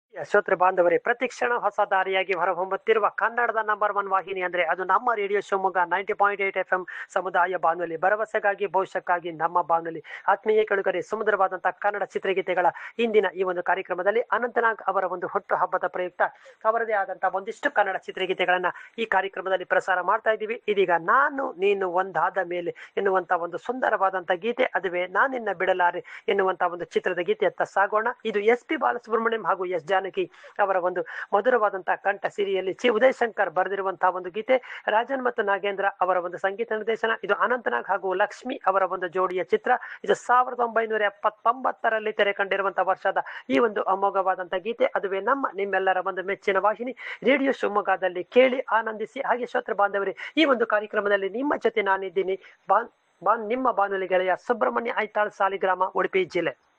ಶ್ರೋತೃ ಬಾಂಧವರೇ ಪ್ರತಿಕ್ಷಣ ಹೊಸ ದಾರಿಯಾಗಿ ಹೊರಹೊಮ್ಮುತ್ತಿರುವ ಕನ್ನಡದ ನಂಬರ್ ಒನ್ ವಾಹಿನಿ ಅಂದ್ರೆ ಅದು ನಮ್ಮ radio Shivamogga ninety point eight F M ಸಮುದಾಯ ಬಾನುಲಿ ಭರವಸೆಗಾಗಿ ಭವಿಷ್ಯಕ್ಕಾಗಿ ನಮ್ಮ ಬಾನುಲಿ ಆತ್ಮೀಯ ಕೆಳುಗರೆ ಸುಮಧುರವಾದಂತಹ ಕನ್ನಡ ಚಿತ್ರಗೀತೆಗಳ ಇಂದಿನ ಈ ಒಂದು ಕಾರ್ಯಕ್ರಮದಲ್ಲಿ ಅನಂತನಾಗ್ ಅವರ ಒಂದು ಹುಟ್ಟು ಹಬ್ಬದ ಪ್ರಯುಕ್ತ ಅವರದೇ ಆದಂತಹ ಒಂದಿಷ್ಟು ಕನ್ನಡ ಚಿತ್ರಗೀತೆಗಳನ್ನ ಈ ಕಾರ್ಯಕ್ರಮದಲ್ಲಿ ಪ್ರಸಾರ ಮಾಡ್ತಾ ಇದ್ದೀವಿ ಇದೀಗ ನಾನು ನೀನು ಒಂದಾದ ಮೇಲೆ ಎನ್ನುವಂತ ಒಂದು ಸುಂದರವಾದಂತಹ ಗೀತೆ ಅದುವೇ ನಾನಿನ್ನ ಬಿಡಲಾರೆ ಎನ್ನುವಂತ ಒಂದು ಚಿತ್ರದ ಗೀತೆಯತ್ತ ಸಾಗೋಣ ಇದು ಎಸ್ ಪಿ ಬಾಲಸುಬ್ರಹ್ಮಣ್ಯಂ ಹಾಗೂ ಎಸ್ ಜಾನಕಿ ಅವರ ಒಂದು ಮಧುರವಾದಂತಹ ಕಂಠ ಸಿರಿಯಲ್ಲಿ ಚಿ ಉದಯ್ ಶಂಕರ್ ಬರೆದಿರುವಂತಹ ಒಂದು ಗೀತೆ ರಾಜನ್ ಮತ್ತು ನಾಗೇಂದ್ರ ಅವರ ಒಂದು ಸಂಗೀತ ನಿರ್ದೇಶನ ಇದು ಅನಂತನಾಗ್ ಹಾಗೂ ಲಕ್ಷ್ಮಿ ಅವರ ಒಂದು ಜೋಡಿಯ ಚಿತ್ರ ಇದು ಸಾವಿರದ ಒಂಬೈನೂರ ಎಪ್ಪತ್ತೊಂಬತ್ತರಲ್ಲಿ ತೆರೆ ಕಂಡಿರುವಂತಹ ವರ್ಷದ ಈ ಒಂದು ಅಮೋಘವಾದಂತಹ ಗೀತೆ ಅದುವೇ ನಮ್ಮ ನಿಮ್ಮೆಲ್ಲರ ಒಂದು ಮೆಚ್ಚಿನ ವಾಹಿನಿ ರೇಡಿಯೋ ಶಿವಮೊಗ್ಗದಲ್ಲಿ ಕೇಳಿ ಆನಂದಿಸಿ ಹಾಗೆ ಶ್ರೋತೃ ಬಾಂಧವರೇ ಈ ಒಂದು ಕಾರ್ಯಕ್ರಮದಲ್ಲಿ ನಿಮ್ಮ ಜೊತೆ ನಾನಿದ್ದೀನಿ ಬಾನ್ ಬಾನ್ ನಿಮ್ಮ ಬಾನುಲಿ ಗೆಳೆಯ ಸುಬ್ರಹ್ಮಣ್ಯ ಐತಾಳ್ ಸಾಲಿಗ್ರಾಮ ಉಡುಪಿ ಜಿಲ್ಲೆ